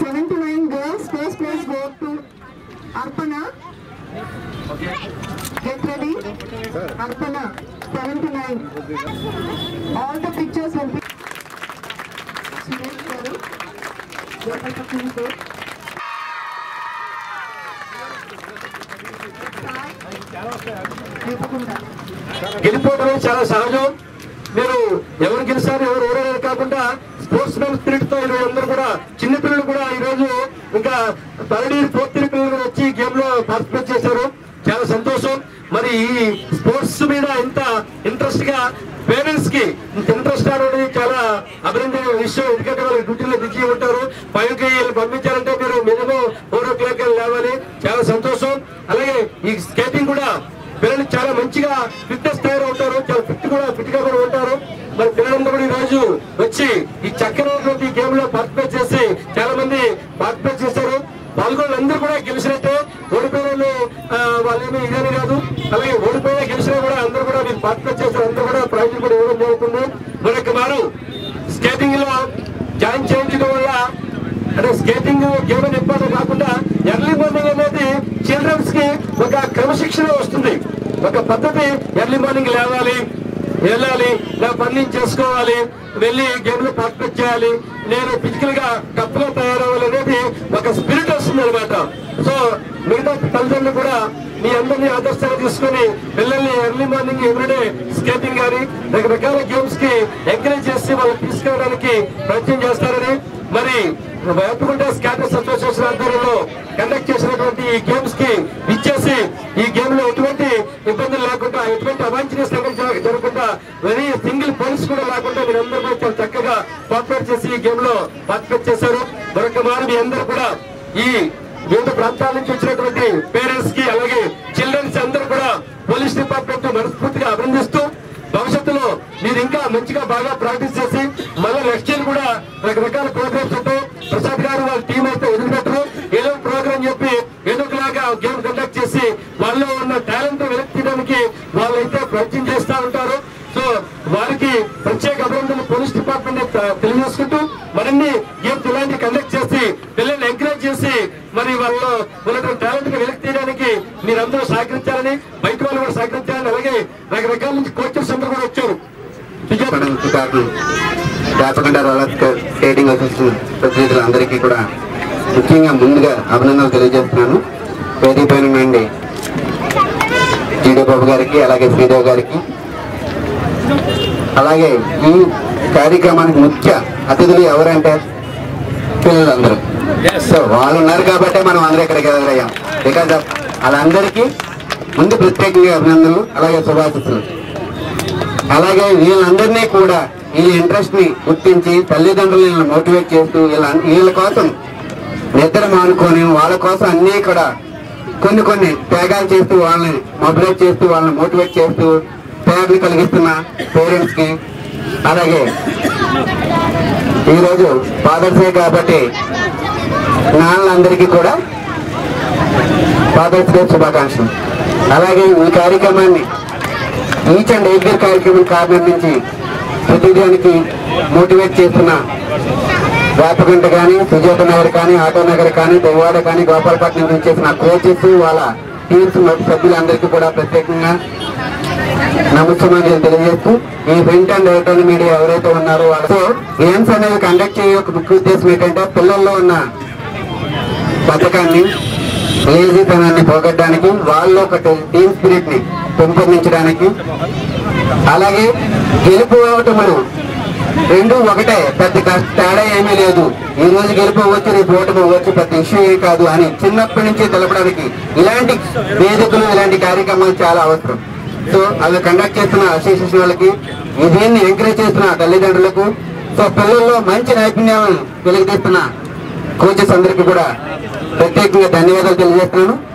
79 girls, first place go to Arpana. Get ready. Arpana, 79. All the pictures will be. Suresh garu, Gopal Kapil garu. Sai, Deepakunda. గెలిపోవడం చాలా సహజం మీరు ఎవరు గెలిచారు ఎవరు ఓడారు కాకుండా స్పోర్ట్స్ మెన్ స్పిరిట్ తో ఈరోజు అందరూ కూడా చిన్న పిల్లలు కూడా ఈ రోజు ఇంకా థర్డ్ ఇయర్ ఫోర్త్ ఇయర్ పిల్లలు కూడా వచ్చి గేమ్ లో పార్టిసిపేట్ చేశారు చాలా సంతోషం మరి ఈ స్పోర్ట్స్ మీద ఇంత ఇంట్రెస్ట్ గా పేరెంట్స్ కి ఇంత ఇంట్రెస్ట్ అనేది చాలా అభినందన విషయం ఎందుకంటే వాళ్ళు డ్యూటీలో బిజీ ఉంటారు ఫైవ్ కి వీళ్ళు పంపించారంటే మీరు మినిమం ఫోర్ ఓ క్లాక్ లేవాలి చాలా సంతోషం అలాగే ఈ స్కేటింగ్ కూడా పిల్లలు చాలా మంచిగా ఫిట్నెస్ తయారవుతారు చాలా ఫిట్ కూడా ఫిట్ గా కూడా ఉంటారు మరి పిల్లలందరూ కూడా ఈ రోజు వచ్చి ఈ చక్కనటువంటి గేమ్ లో పార్టిసిపేట్ చేసి చాలా మంది పార్టిసిపేట్ చేశారు పాల్గొన్న అందరూ కూడా గెలిచినట్టే ఓడిపోయిన వాళ్ళు, ఆ, వాళ్ళేమీ ఇదని కాదు అలాగే ఓడిపోయిన గెలిచినా కూడా అందరూ కూడా మీరు పార్టిసిపేట్ చేశారు అందరూ కూడా ప్రైజ్ కూడా ఇవ్వడం జరుగుతుంది మరొక వారు స్కేటింగ్ లో జాయిన్ చేయించడం వల్ల అంటే స్కేటింగ్ గేమ్ అని ఇబ్బంది కాకుండా ఎర్లీ మార్నింగ్ అనేది చిల్డ్రన్స్ కి ఒక క్రమశిక్షణ వస్తుంది ఒక పద్ధతి ఎర్లీ మార్నింగ్ లేవాలి వెళ్ళాలి నా పని నేను చేసుకోవాలి వెళ్ళి గేమ్ లో పార్టిసిపేట్ చేయాలి నేను ఫిజికల్ గా టఫ్ గా తయారవ్వాలి అనేది ఒక స్పిరిట్ వస్తుంది అనమాట సో మిగతా తల్లిదండ్రులు కూడా మీ అందరినీ ఆదర్శంగా తీసుకొని పిల్లల్ని ఎర్లీ మార్నింగ్ ఎవ్రీడే స్కేటింగ్ కానీ రకరకాల గేమ్స్ కి ఎంకరేజ్ చేసి వాళ్ళు తీసుకెళ్ళడానికి ప్రయత్నం చేస్తారని మరి వేపకుంట స్కాటర్స్ అసోసియేషన్ ఆధ్వర్యంలో కండక్ట్ చేసినటువంటి ఈ గేమ్స్ కి ఇచ్చేసి ఈ గేమ్ లో ఎటువంటి ఇబ్బందులు లేకుండా ఎటువంటి అవాంఛనీయ సంఘటన జరగకుండా వెరీ సింగిల్ పోలీస్ కూడా లేకుండా మీరందరూ కూడా చాలా చక్కగా పార్టిసిపేట్ చేసి ఈ గేమ్ లో పార్టిసిపేట్ చేశారు మరొక మారు మీ అందరూ కూడా ఈ వివిధ ప్రాంతాల నుంచి వచ్చినటువంటి పేరెంట్స్ కి అలాగే చిల్డ్రన్స్ అందరూ కూడా పోలీస్ డిపార్ట్మెంట్ మనస్ఫూర్తిగా అభినందిస్తూ భవిష్యత్తులో మీరు ఇంకా మంచిగా బాగా ప్రాక్టీస్ చేసి మళ్ళీ నెక్స్ట్ ఇయర్ కూడా రకరకాల ప్రోగ్రామ్స్ ఉంటాయి ప్రసాద్ గారు వాళ్ళ టీం అయితే వదిలిపెట్టరు ఏదో ప్రోగ్రామ్ చెప్పి ఏదో ఒకలాగా గేమ్ కండక్ట్ చేసి వాళ్ళలో ఉన్న టాలెంట్ వెలెక్తియడానికి వాళ్ళైతే ప్రయత్నం చేస్తూ ఉంటారు సో వారికి ప్రత్యేక అభినందనలు పోలీస్ డిపార్ట్మెంట్ తెలియజేసుకుంటూ మరిన్ని గేమ్స్ ఇలాంటి కండక్ట్ చేసి పిల్లల్ని ఎంకరేజ్ చేసి మరి వాళ్ళలో ఉన్నటువంటి టాలెంట్ ని వెలికి తీయడానికి మీరందరూ సహకరించాలని బయట వాళ్ళు కూడా సహకరించాలని అలాగే రకరకాల నుంచి కోచెస్ అందరూ కూడా వచ్చారు పడవ శిఖారులు జాపకండ రోలర్ స్కేటింగ్ అసోసియేషన్ ప్రతినిధులందరికీ కూడా ముఖ్యంగా ముందుగా అభినందనలు తెలియజేస్తున్నాను వేదిక పైన నుండి జీడీ బాబు గారికి అలాగే శ్రీదేవ్ గారికి అలాగే ఈ కార్యక్రమానికి ముఖ్య అతిథులు ఎవరంటే పిల్లలందరూ సో వాళ్ళు ఉన్నారు కాబట్టి మనం అందరూ ఇక్కడికి ఎదురయ్యాం బికాజ్ వాళ్ళందరికీ ముందు ప్రత్యేకంగా అభినందనలు అలాగే శుభాశిస్తులు అలాగే వీళ్ళందరినీ కూడా ఈ ఇంట్రెస్ట్ ని గుర్తించి తల్లిదండ్రులు వీళ్ళని మోటివేట్ చేస్తూ వీళ్ళ వీళ్ళ కోసం నిద్ర మానుకొని వాళ్ళ కోసం అన్నీ కూడా కొన్ని కొన్ని త్యాగాలు చేస్తూ వాళ్ళని మొబిలైట్ చేస్తూ వాళ్ళని మోటివేట్ చేస్తూ ప్రేరణ కలిగిస్తున్న పేరెంట్స్ కి అలాగే ఈరోజు ఫాదర్స్ డే కాబట్టి నాన్నలందరికీ కూడా ఫాదర్స్ డే శుభాకాంక్షలు అలాగే ఈ కార్యక్రమాన్ని ఈచ్ అండ్ ఎవ్రీ కార్యక్రమం కారణం నుంచి ప్రతిదానికి మోటివేట్ చేస్తున్న వేపగంట కానీ సుజాత నగర్ కానీ ఆటో నగర్ కానీ దెవ్వాడ కానీ గోపాలపట్నం నుంచి చేసిన కోచెస్ వాళ్ళ టీమ్స్ సభ్యులందరికీ కూడా ప్రత్యేకంగా నమస్కారం తెలియజేస్తూ ఈ ప్రింట్ అండ్ ఎలక్ట్రానిక్ మీడియా ఎవరైతే ఉన్నారో వాళ్ళతో గేమ్స్ అనేవి కండక్ట్ చేయ యొక్క ముఖ్య ఉద్దేశం ఏంటంటే పిల్లల్లో ఉన్న పథకాన్ని లేజీతనాన్ని పోగొట్టడానికి వాళ్ళు ఒక టీమ్ స్పిరిట్ ని పెంపొందించడానికి అలాగే గెలుపు ఓటములు రెండు ఒకటే పెద్ద కష్ట తేడా ఏమీ లేదు ఈ రోజు గెలుపు అవ్వచ్చు రేపు ఓటమి అవ్వచ్చు పెద్ద ఇష్యూ ఏ కాదు అని చిన్నప్పటి నుంచి తెలపడానికి ఇలాంటి వేదికలు ఇలాంటి కార్యక్రమాలు చాలా అవసరం సో అవి కండక్ట్ చేస్తున్న అసోసియేషన్ వాళ్ళకి ఈ దీన్ని ఎంకరేజ్ చేస్తున్న తల్లిదండ్రులకు సో పిల్లల్లో మంచి నైపుణ్యాలను వెలుగుతీస్తున్న కోచెస్ అందరికీ కూడా ప్రత్యేకంగా ధన్యవాదాలు తెలియజేస్తున్నాను